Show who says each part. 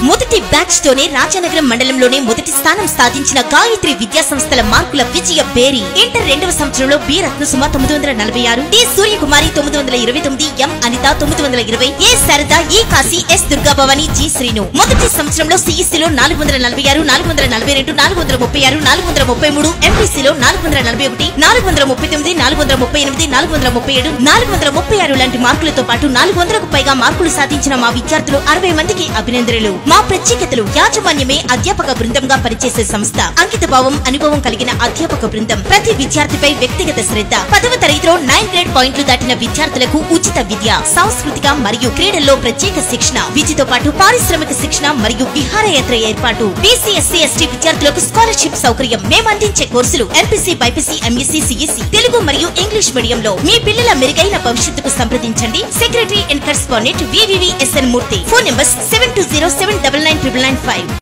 Speaker 1: మొదటి బ్యాచ్ తోనే రాజానగరం మండలంలోనే మొదటి స్థానం సాధించిన గాయత్రి విద్యా సంస్థల మార్కుల విజయ బేరి ఇంటర్ రెండవ సంవత్సరంలో బి రత్నసుమ తొమ్మిది వందల నలభై ఆరు టి సూర్యకుమారి తొమ్మిది వందల ఇరవై తొమ్మిది ఎం అనిత తొమ్మిది వందల ఇరవై A Sharada E Kasi S Durgabhavani G Srinu మొదటి సంవత్సరంలో సిఇసిలో నాలుగు వందల నలభై ఆరు నాలుగు వందల నలభై రెండు నాలుగు వందల ముప్పై ఆరు నాలుగు వందల ముప్పై మూడు ఎంపీసీలో నాలుగు వందల నలభై ఒకటి నాలుగు వందల ముప్పై తొమ్మిది నాలుగు వందల ముప్పై ఎనిమిది నాలుగు వందల ముప్పై ఏడు నాలుగు వందల ముప్పై ఆరు లాంటి మార్కులతో పాటు నాలుగు వందలకు పైగా మార్కులు సాధించిన మా విద్యార్థులు అరవై మందికి అభినందనలు మా ప్రత్యేకతలు యాజమాన్యమే అధ్యాపక బృందంగా పనిచేసే సంస్థ అంకిత భావం అనుభవం కలిగిన అధ్యాపక బృందం ప్రతి విద్యార్థిపై వ్యక్తిగత శ్రద్ధ పదవ తరగతిలో నైన్ గ్రేడ్ పాయింట్లు దాటిన విద్యార్థులకు ఉచిత విద్య సాంస్కృతిక మరియు క్రీడల్లో ప్రత్యేక శిక్షణ విద్యతో పాటు పారిశ్రామిక శిక్షణ మరియు విహారయాత్ర ఏర్పాటు బీసీ ఎస్సీ ఎస్టీ విద్యార్థులకు స్కాలర్షిప్ సౌకర్యం మేము అందించే కోర్సులు MPC BiPC MSC CSC Telugu మరియు ఇంగ్లీష్ మీడియంలో మీ పిల్లల మెరుగైన భవిష్యత్తుకు సంప్రదించండి secretary and correspondent VVVSN Murthy phone numbers seven two zero seven double nine triple nine five